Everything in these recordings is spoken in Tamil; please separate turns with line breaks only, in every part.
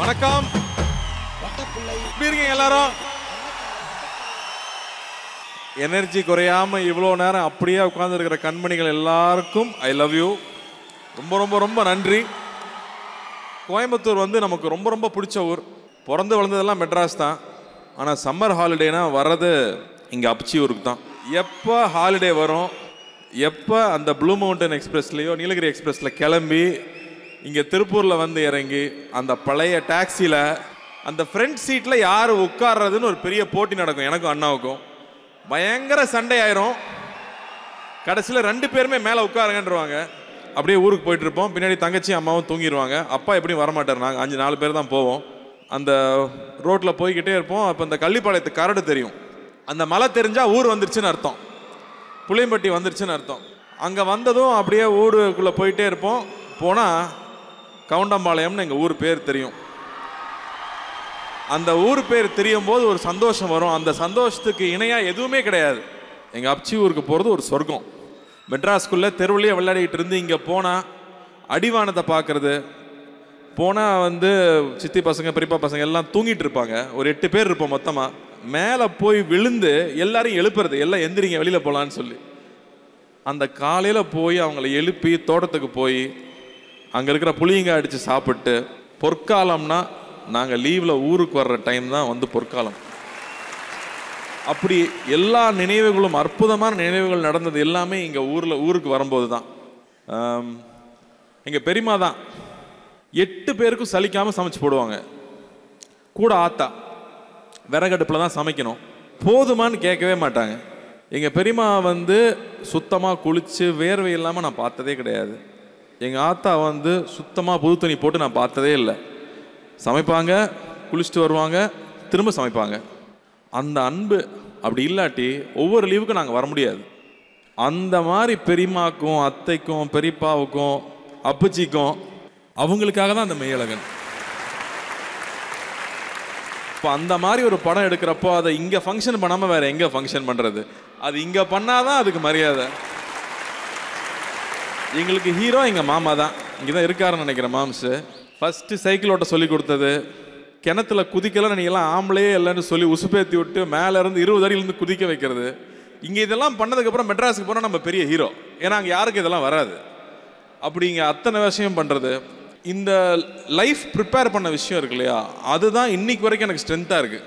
வணக்கம் எப்படி இருக்கீங்க எல்லாரும் எனர்ஜி குறையாம இவ்வளோ நேரம் அப்படியே உட்கார்ந்துருக்கிற கண்மணிகள் எல்லாருக்கும் ஐ லவ் யூ ரொம்ப ரொம்ப ரொம்ப நன்றி கோயம்புத்தூர் வந்து நமக்கு ரொம்ப ரொம்ப பிடிச்ச ஊர் பிறந்து வளர்ந்ததெல்லாம் மெட்ராஸ் தான் ஆனால் சம்மர் ஹாலிடேனா வர்றது இங்கே அப்ச்சி ஊருக்கு தான் எப்போ ஹாலிடே வரும் எப்போ அந்த ப்ளூ மவுண்டன் எக்ஸ்பிரஸ்லேயோ நீலகிரி எக்ஸ்பிரஸில் கிளம்பி இங்கே திருப்பூரில் வந்து இறங்கி அந்த பழைய டாக்ஸியில் அந்த ஃப்ரண்ட் சீட்டில் யார் உட்கார்றதுன்னு ஒரு பெரிய போட்டி நடக்கும் எனக்கும் அண்ணாவுக்கும் பயங்கர சண்டை ஆயிரும் கடைசியில் ரெண்டு பேருமே மேலே உட்காருங்கன்றவாங்க அப்படியே ஊருக்கு போயிட்டு இருப்போம் பின்னாடி தங்கச்சி அம்மாவும் தூங்கிடுவாங்க அப்பா எப்படியும் வரமாட்டார் நாங்கள் அஞ்சு நாலு பேர் தான் போவோம் அந்த ரோட்டில் போய்கிட்டே இருப்போம் அப்போ இந்த கள்ளிப்பாளையத்து கரடு தெரியும் அந்த மலை தெரிஞ்சால் ஊர் வந்துருச்சுன்னு அர்த்தம் புளியம்பட்டி வந்துருச்சுன்னு அர்த்தம் அங்கே வந்ததும் அப்படியே ஊருக்குள்ளே போயிட்டே இருப்போம் போனால் கவுண்டம்பாளையம்னு எங்கள் ஊர் பேர் தெரியும் அந்த ஊர் பேர் தெரியும் போது ஒரு சந்தோஷம் வரும் அந்த சந்தோஷத்துக்கு இணையாக எதுவுமே கிடையாது எங்கள் அப்ச்சி ஊருக்கு போகிறது ஒரு சொர்க்கம் மெட்ராஸ்குள்ளே தெருவுலேயே விளையாடிட்டு இருந்து இங்கே போனால் அடிவானத்தை பார்க்குறது போனால் வந்து சித்தி பசங்க பெரியப்பா பசங்க எல்லாம் தூங்கிட்டு இருப்பாங்க ஒரு எட்டு பேர் இருப்போம் மொத்தமாக மேலே போய் விழுந்து எல்லாரையும் எழுப்புறது எல்லாம் எந்திரிங்க வெளியில் போகலான்னு சொல்லி அந்த காலையில் போய் அவங்கள எழுப்பி தோட்டத்துக்கு போய் அங்கே இருக்கிற புளியங்க அடித்து சாப்பிட்டு பொற்காலம்னா நாங்கள் லீவில் ஊருக்கு வர்ற டைம் தான் வந்து பொற்காலம் அப்படி எல்லா நினைவுகளும் அற்புதமான நினைவுகள் நடந்தது எல்லாமே இங்கே ஊரில் ஊருக்கு வரும்போது தான் எங்கள் பெரியமா தான் எட்டு பேருக்கும் சலிக்காமல் சமைச்சு போடுவாங்க கூட ஆத்தா விறகடுப்பில் தான் சமைக்கணும் போதுமான்னு கேட்கவே மாட்டாங்க எங்கள் பெரியம்மா வந்து சுத்தமாக குளித்து வேர்வை இல்லாமல் நான் பார்த்ததே கிடையாது எங்கள் ஆத்தா வந்து சுத்தமாக புது துணி போட்டு நான் பார்த்ததே இல்லை சமைப்பாங்க குளிச்சுட்டு வருவாங்க திரும்ப சமைப்பாங்க அந்த அன்பு அப்படி இல்லாட்டி ஒவ்வொரு லீவுக்கும் நாங்கள் வர முடியாது அந்த மாதிரி பெரியம்மாக்கும் அத்தைக்கும் பெரியப்பாவுக்கும் அப்பச்சிக்கும் அவங்களுக்காக தான் அந்த மெய்யழகன் இப்போ அந்த மாதிரி ஒரு படம் எடுக்கிறப்போ அதை இங்கே ஃபங்க்ஷன் பண்ணாமல் வேற எங்கே ஃபங்க்ஷன் பண்ணுறது அது இங்கே பண்ணாதான் அதுக்கு மரியாதை எங்களுக்கு ஹீரோ எங்கள் மாமா தான் இங்கே தான் இருக்காருன்னு நினைக்கிறேன் மாம்ஸு ஃபஸ்ட்டு சைக்கிள் ஓட்ட சொல்லி கொடுத்தது கிணத்துல குதிக்கலாம் நீங்களாம் ஆம்பளையே இல்லைன்னு சொல்லி உசுப்பேத்தி விட்டு மேலே இருந்து இருபது அடியிலேருந்து குதிக்க வைக்கிறது இங்கே இதெல்லாம் பண்ணதுக்கப்புறம் மெட்ராஸுக்கு போனால் நம்ம பெரிய ஹீரோ ஏன்னா அங்கே யாருக்கு இதெல்லாம் வராது அப்படி இங்கே அத்தனை விஷயம் பண்ணுறது இந்த லைஃப் ப்ரிப்பேர் பண்ண விஷயம் இருக்கு இல்லையா அதுதான் இன்னைக்கு வரைக்கும் எனக்கு ஸ்ட்ரென்த்தாக இருக்குது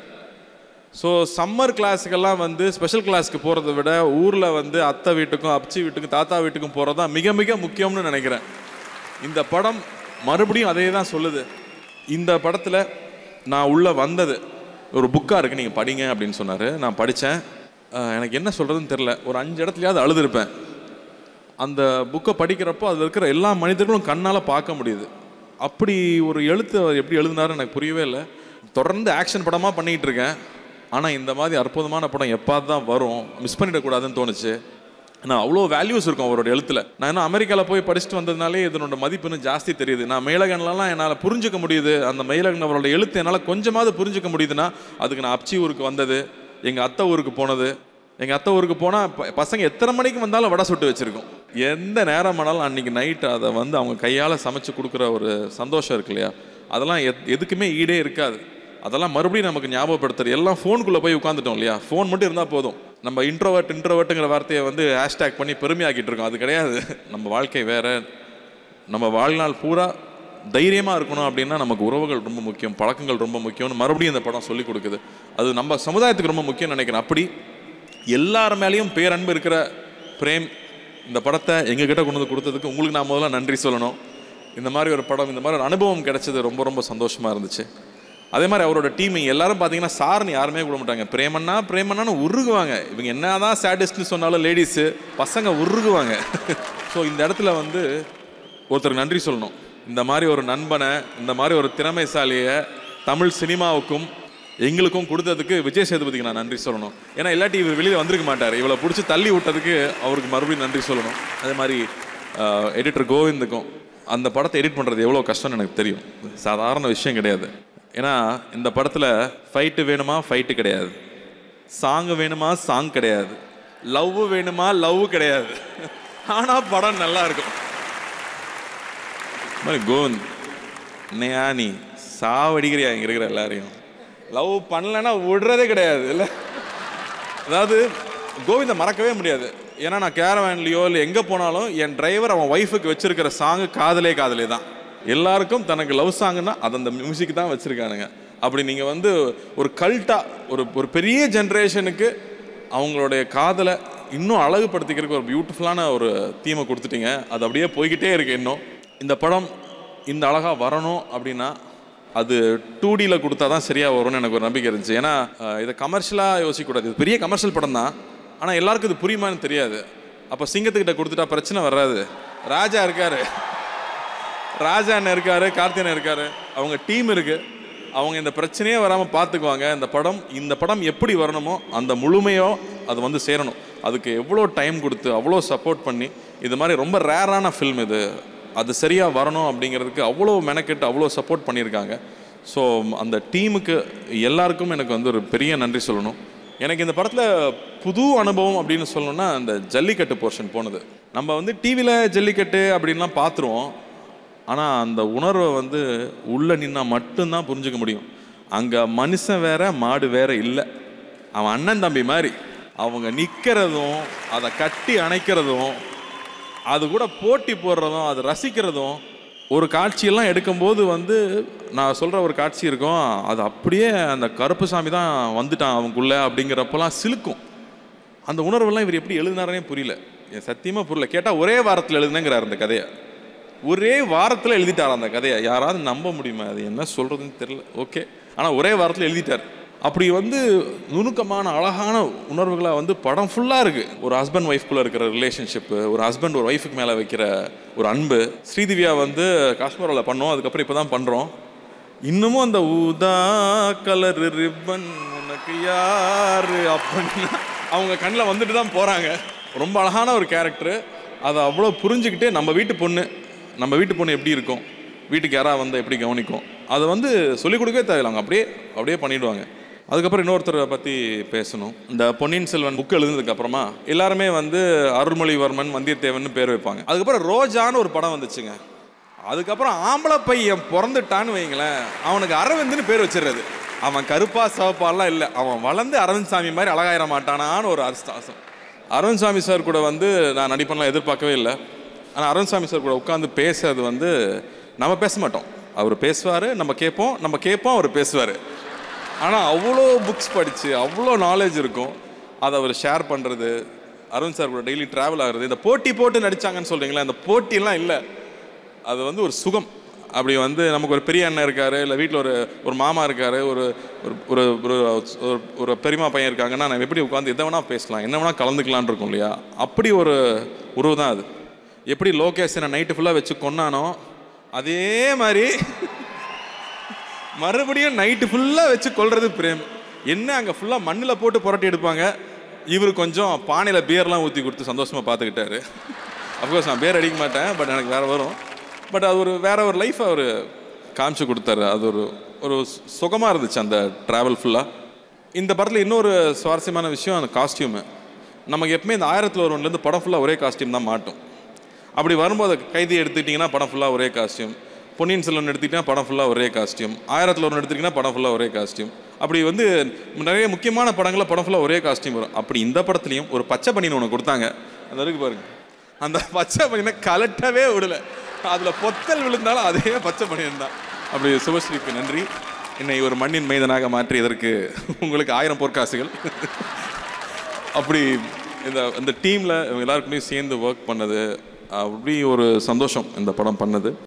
ஸோ சம்மர் கிளாஸுக்கெல்லாம் வந்து ஸ்பெஷல் கிளாஸ்க்கு போகிறத விட ஊரில் வந்து அத்தை வீட்டுக்கும் அப்ச்சி வீட்டுக்கும் தாத்தா வீட்டுக்கும் போகிறது தான் மிக மிக முக்கியம்னு நினைக்கிறேன் இந்த படம் மறுபடியும் அதே தான் சொல்லுது இந்த படத்தில் நான் உள்ளே வந்தது ஒரு புக்காக இருக்குது நீங்கள் படிங்க அப்படின்னு சொன்னார் நான் படித்தேன் எனக்கு என்ன சொல்கிறதுன்னு தெரில ஒரு அஞ்சு இடத்துலையாவது அழுதுருப்பேன் அந்த புக்கை படிக்கிறப்போ அதில் இருக்கிற எல்லா மனிதர்களும் கண்ணால் பார்க்க முடியுது அப்படி ஒரு எழுத்து அவர் எப்படி எழுதினாருன்னு எனக்கு புரியவே இல்லை தொடர்ந்து ஆக்ஷன் படமாக பண்ணிகிட்டு இருக்கேன் ஆனால் இந்த மாதிரி அற்புதமான படம் எப்பாவது தான் வரும் மிஸ் பண்ணிடக்கூடாதுன்னு தோணுச்சு நான் அவ்வளோ வேல்யூஸ் இருக்கும் அவரோட எழுத்துல நான் இன்னும் அமெரிக்காவில் போய் படிச்சுட்டு வந்ததுனாலே இதனோட மதிப்பு இன்னும் ஜாஸ்தி தெரியுது நான் மயிலகன்லாம் என்னால் புரிஞ்சுக்க முடியுது அந்த மயிலகன் அவரோட எழுத்து என்னால் கொஞ்சமாவது புரிஞ்சுக்க முடியுதுன்னா அதுக்கு நான் அப்ச்சி ஊருக்கு வந்தது எங்கள் அத்தை ஊருக்கு போனது எங்கள் அத்தை ஊருக்கு போனால் பசங்க எத்தனை மணிக்கு வந்தாலும் வடை சுட்டு வச்சுருக்கோம் எந்த நேரம் ஆனாலும் அன்றைக்கி நைட்டு அதை வந்து அவங்க கையால் சமைச்சு கொடுக்குற ஒரு சந்தோஷம் இருக்கு இல்லையா அதெல்லாம் எத் எதுக்குமே ஈடே இருக்காது அதெல்லாம் மறுபடியும் நமக்கு ஞாபகப்படுத்துறது எல்லாம் ஃபோனுக்குள்ளே போய் உட்காந்துட்டோம் இல்லையா ஃபோன் மட்டும் இருந்தால் போதும் நம்ம இன்ட்ரோவர்ட் இன்ட்ரோவர்ட்டுங்கிற வார்த்தையை வந்து ஹேஷ்டேக் பண்ணி பெருமையாக்கிட்டு இருக்கோம் அது கிடையாது நம்ம வாழ்க்கை வேற நம்ம வாழ்நாள் பூரா தைரியமாக இருக்கணும் அப்படின்னா நமக்கு உறவுகள் ரொம்ப முக்கியம் பழக்கங்கள் ரொம்ப முக்கியம்னு மறுபடியும் இந்த படம் சொல்லி கொடுக்குது அது நம்ம சமுதாயத்துக்கு ரொம்ப முக்கியம்னு நினைக்கிறேன் அப்படி எல்லார் மேலேயும் பேரன்பு இருக்கிற பிரேம் இந்த படத்தை எங்ககிட்ட கொண்டு வந்து கொடுத்ததுக்கு உங்களுக்கு நான் முதல்ல நன்றி சொல்லணும் இந்த மாதிரி ஒரு படம் இந்த மாதிரி ஒரு அனுபவம் கிடைச்சது ரொம்ப ரொம்ப சந்தோஷமாக இருந்துச்சு அதே மாதிரி அவரோட டீம் எல்லாரும் பார்த்தீங்கன்னா சார்னு யாருமே கூட மாட்டாங்க பிரேமண்ணா பிரேமண்ணான்னு உருகுவாங்க இவங்க என்னதான் சேடிஸ்ட்னு சொன்னாலும் லேடிஸு பசங்க உருகுவாங்க ஸோ இந்த இடத்துல வந்து ஒருத்தருக்கு நன்றி சொல்லணும் இந்த மாதிரி ஒரு நண்பனை இந்த மாதிரி ஒரு திறமைசாலியை தமிழ் சினிமாவுக்கும் எங்களுக்கும் கொடுத்ததுக்கு விஜய் சேதுபதிக்கு நான் நன்றி சொல்லணும் ஏன்னா இல்லாட்டி இவர் வெளியில் வந்திருக்க மாட்டார் இவளை பிடிச்சி தள்ளி விட்டதுக்கு அவருக்கு மறுபடியும் நன்றி சொல்லணும் அதே மாதிரி எடிட்டர் கோவிந்துக்கும் அந்த படத்தை எடிட் பண்ணுறது எவ்வளோ கஷ்டம்னு எனக்கு தெரியும் சாதாரண விஷயம் கிடையாது ஏன்னா இந்த படத்தில் ஃபைட்டு வேணுமா ஃபைட்டு கிடையாது சாங் வேணுமா சாங் கிடையாது லவ் வேணுமா லவ் கிடையாது ஆனால் படம் நல்லா இருக்கும் இந்த மாதிரி கோவிந்த் நயானி சாவடிக்கிறியா இங்கே இருக்கிற எல்லாரையும் லவ் பண்ணலைன்னா விடுறதே கிடையாது இல்லை அதாவது கோவிந்த மறக்கவே முடியாது ஏன்னா நான் கேரவேன்லையோ இல்லை எங்கே போனாலும் என் டிரைவர் அவன் ஒய்ஃபுக்கு வச்சிருக்கிற சாங்கு காதலே காதலே தான் எல்லாருக்கும் தனக்கு லவ் சாங்குன்னா அது அந்த மியூசிக் தான் வச்சுருக்கானுங்க அப்படி நீங்கள் வந்து ஒரு கல்ட்டாக ஒரு ஒரு பெரிய ஜென்ரேஷனுக்கு அவங்களுடைய காதலை இன்னும் அழகுபடுத்திக்கிறதுக்கு ஒரு பியூட்டிஃபுல்லான ஒரு தீமை கொடுத்துட்டீங்க அது அப்படியே போய்கிட்டே இருக்கு இன்னும் இந்த படம் இந்த அழகாக வரணும் அப்படின்னா அது டூ டியில் கொடுத்தா தான் சரியாக வரும்னு எனக்கு ஒரு நம்பிக்கை இருந்துச்சு ஏன்னா அஹ், இதை கமர்ஷியலாக யோசிக்கக்கூடாது இது பெரிய கமர்ஷியல் படம் தான் ஆனால் எல்லாருக்கும் இது புரியுமான்னு தெரியாது அப்போ சிங்கத்துக்கிட்ட கொடுத்துட்டா பிரச்சனை வராது ராஜா இருக்காரு ராஜா அண்ணன் இருக்காரு கார்த்தியன் இருக்காரு அவங்க டீம் இருக்கு அவங்க இந்த பிரச்சனையே வராமல் பார்த்துக்குவாங்க இந்த படம் இந்த படம் எப்படி வரணுமோ அந்த முழுமையோ அது வந்து சேரணும் அதுக்கு எவ்வளோ டைம் கொடுத்து அவ்வளோ சப்போர்ட் பண்ணி இது மாதிரி ரொம்ப ரேரான ஃபில்ம் இது அது சரியாக வரணும் அப்படிங்கிறதுக்கு அவ்வளோ மெனக்கெட்டு அவ்வளோ சப்போர்ட் பண்ணியிருக்காங்க ஸோ அந்த டீமுக்கு எல்லாருக்கும் எனக்கு வந்து ஒரு பெரிய நன்றி சொல்லணும் எனக்கு இந்த படத்தில் புது அனுபவம் அப்படின்னு சொல்லணும்னா அந்த ஜல்லிக்கட்டு போர்ஷன் போனது நம்ம வந்து டிவியில் ஜல்லிக்கட்டு அப்படின்லாம் பார்த்துருவோம் ஆனால் அந்த உணர்வை வந்து உள்ளே நின்னா மட்டும்தான் புரிஞ்சுக்க முடியும் அங்கே மனுஷன் வேற மாடு வேற இல்லை அவன் அண்ணன் தம்பி மாதிரி அவங்க நிற்கிறதும் அதை கட்டி அணைக்கிறதும் அது கூட போட்டி போடுறதும் அது ரசிக்கிறதும் ஒரு காட்சியெல்லாம் எடுக்கும்போது வந்து நான் சொல்கிற ஒரு காட்சி இருக்கும் அது அப்படியே அந்த கருப்பு சாமி தான் வந்துட்டான் அவங்களுக்குள்ள அப்படிங்கிறப்பெல்லாம் சிலுக்கும் அந்த உணர்வெல்லாம் இவர் எப்படி எழுதினாரே புரியல என் சத்தியமாக புரியல கேட்டால் ஒரே வாரத்தில் எழுதுனேங்கிறார் அந்த கதையை ஒரே வாரத்தில் எழுதிட்டார் அந்த கதையை யாராவது நம்ப முடியுமா அது என்ன சொல்கிறதுன்னு தெரியல ஓகே ஆனால் ஒரே வாரத்தில் எழுதிட்டார் அப்படி வந்து நுணுக்கமான அழகான உணர்வுகளாக வந்து படம் ஃபுல்லாக இருக்குது ஒரு ஹஸ்பண்ட் ஒய்ஃப்குள்ளே இருக்கிற ரிலேஷன்ஷிப்பு ஒரு ஹஸ்பண்ட் ஒரு ஒய்ஃபுக்கு மேலே வைக்கிற ஒரு அன்பு ஸ்ரீதிவ்யா வந்து காஷ்மீரில் பண்ணோம் அதுக்கப்புறம் இப்போ தான் பண்ணுறோம் இன்னமும் அந்த ஊதா கலர் ரிப்பன் உனக்கு யாரு அப்படின்னா அவங்க கண்ணில் வந்துட்டு தான் போகிறாங்க ரொம்ப அழகான ஒரு கேரக்டர் அதை அவ்வளோ புரிஞ்சுக்கிட்டு நம்ம வீட்டு பொண்ணு நம்ம வீட்டு பொண்ணு எப்படி இருக்கும் வீட்டுக்கு யாராவது வந்தால் எப்படி கவனிக்கும் அதை வந்து சொல்லிக் கொடுக்கவே தேவையில்லை அவங்க அப்படியே அப்படியே பண்ணிடுவாங்க அதுக்கப்புறம் இன்னொருத்தரை பற்றி பேசணும் இந்த பொன்னியின் செல்வன் புக் எழுதுனதுக்கு அப்புறமா எல்லாருமே வந்து அருள்மொழிவர்மன் வந்தியத்தேவன் பேர் வைப்பாங்க அதுக்கப்புறம் ரோஜான்னு ஒரு படம் வந்துச்சுங்க அதுக்கப்புறம் ஆம்பளை பையன் பிறந்துட்டான்னு வைங்களேன் அவனுக்கு அரவிந்துன்னு பேர் வச்சிடுறது அவன் கருப்பா சிவப்பாலாம் இல்லை அவன் வளர்ந்து அரவிந்த் சாமி மாதிரி அழகாயிர மாட்டானான்னு ஒரு அர்த்தம் அரவிந்த் சாமி சார் கூட வந்து நான் நடிப்பெல்லாம் எதிர்பார்க்கவே இல்லை ஆனால் அரவிந்த் சாமி சார் கூட உட்காந்து பேசுறது வந்து நம்ம பேச மாட்டோம் அவர் பேசுவார் நம்ம கேட்போம் நம்ம கேட்போம் அவர் பேசுவார் ஆனால் அவ்வளோ புக்ஸ் படித்து அவ்வளோ நாலேஜ் இருக்கும் அதை அவர் ஷேர் பண்ணுறது அரவிந்த் சார் கூட டெய்லி ட்ராவல் ஆகுறது இந்த போட்டி போட்டு நடிச்சாங்கன்னு சொல்கிறீங்களா அந்த போட்டியெல்லாம் இல்லை அது வந்து ஒரு சுகம் அப்படி வந்து நமக்கு ஒரு பெரிய அண்ணன் இருக்காரு இல்லை வீட்டில் ஒரு ஒரு மாமா இருக்காரு ஒரு ஒரு ஒரு ஒரு ஒரு- ஒரு பெரியமா பையன் இருக்காங்கன்னா நம்ம எப்படி உட்காந்து எதை வேணால் பேசலாம் என்ன வேணால் கலந்துக்கலான் இருக்கும் இல்லையா அப்படி ஒரு உறவு தான் அது எப்படி லோகேஷனை நைட்டு ஃபுல்லாக வச்சு கொன்னானோ அதே மாதிரி மறுபடியும் நைட்டு ஃபுல்லாக வச்சு கொல்றது பிரேம் என்ன அங்கே ஃபுல்லாக மண்ணில் போட்டு புரட்டி எடுப்பாங்க இவர் கொஞ்சம் பானையில் பியர்லாம் ஊற்றி கொடுத்து சந்தோஷமாக பார்த்துக்கிட்டாரு அஃப்கோர்ஸ் நான் பேர் அடிக்க மாட்டேன் பட் எனக்கு வேறு வரும் பட் அது ஒரு வேற ஒரு லைஃப் அவர் காமிச்சு கொடுத்தாரு அது ஒரு ஒரு சுகமாக இருந்துச்சு அந்த ட்ராவல் ஃபுல்லாக இந்த படத்தில் இன்னொரு சுவாரஸ்யமான விஷயம் அந்த காஸ்டியூமு நமக்கு எப்பவுமே இந்த ஆயிரத்தில் ஒருவன்லேருந்து படம் ஃபுல்லாக ஒரே காஸ்டியூம் தான் மாட்டும் அப்படி வரும்போது கைதி எடுத்துக்கிட்டிங்கன்னா படம் ஃபுல்லாக ஒரே காஸ்டியூம் பொன்னியின் செல்வன் எடுத்துக்கிட்டிங்கன்னா படம் ஃபுல்லாக ஒரே காஸ்டியூம் ஆயிரத்தில் ஒன்று எடுத்துக்கிட்டிங்கன்னா படம் ஃபுல்லாக ஒரே காஸ்டியூம் அப்படி வந்து நிறைய முக்கியமான படங்களில் படம் ஃபுல்லாக ஒரே காஸ்டியூம் வரும் அப்படி இந்த படத்துலையும் ஒரு பச்சை பனியன் ஒன்று கொடுத்தாங்க அந்த இருக்கு பாருங்க அந்த பச்சை பனியனை கலட்டவே விடல அதில் பொத்தல் விழுந்தாலும் அதே பச்சை பனியன் தான் அப்படி சுபஸ்ரீக்கு நன்றி என்னை ஒரு மண்ணின் மைதனாக மாற்றியதற்கு உங்களுக்கு ஆயிரம் பொற்காசுகள் அப்படி இந்த இந்த டீமில் எல்லாருக்குமே சேர்ந்து ஒர்க் பண்ணது அப்படி ஒரு சந்தோஷம் இந்த படம் பண்ணது